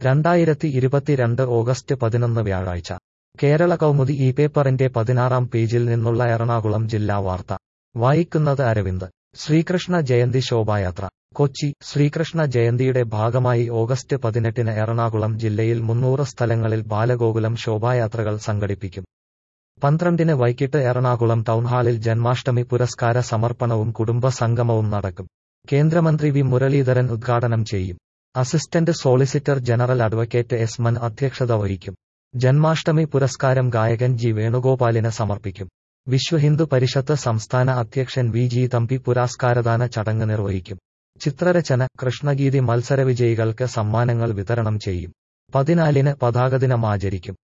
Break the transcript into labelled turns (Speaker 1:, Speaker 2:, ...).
Speaker 1: രണ്ടായിരത്തി ഇരുപത്തിരണ്ട് ഓഗസ്റ്റ് പതിനൊന്ന് വ്യാഴാഴ്ച കേരള കൗമുദി ഈ പേപ്പറിന്റെ പതിനാറാം പേജിൽ നിന്നുള്ള എറണാകുളം ജില്ലാ വാർത്ത വായിക്കുന്നത് അരവിന്ദ് ശ്രീകൃഷ്ണ ജയന്തി ശോഭായാത്ര കൊച്ചി ശ്രീകൃഷ്ണ ജയന്തിയുടെ ഭാഗമായി ഓഗസ്റ്റ് പതിനെട്ടിന് എറണാകുളം ജില്ലയിൽ മുന്നൂറ് സ്ഥലങ്ങളിൽ ബാലഗോകുലം ശോഭായാത്രകൾ സംഘടിപ്പിക്കും പന്ത്രണ്ടിന് വൈകിട്ട് എറണാകുളം ടൗൺഹാളിൽ ജന്മാഷ്ടമി പുരസ്കാര സമർപ്പണവും കുടുംബ സംഗമവും നടക്കും കേന്ദ്രമന്ത്രി വി മുരളീധരൻ ഉദ്ഘാടനം ചെയ്യും assistant solicitor general advocate S മൻ അധ്യക്ഷത വഹിക്കും ജന്മാഷ്ടമി പുരസ്കാരം ഗായകൻ ജി വേണുഗോപാലിന് സമർപ്പിക്കും വിശ്വഹിന്ദു പരിഷത്ത് സംസ്ഥാന അധ്യക്ഷൻ വി ജി തമ്പി പുരസ്കാരദാന ചടങ്ങ് നിർവഹിക്കും ചിത്രരചന കൃഷ്ണഗീതി മത്സരവിജയികൾക്ക് സമ്മാനങ്ങൾ വിതരണം ചെയ്യും പതിനാലിന് പതാകദിനം ആചരിക്കും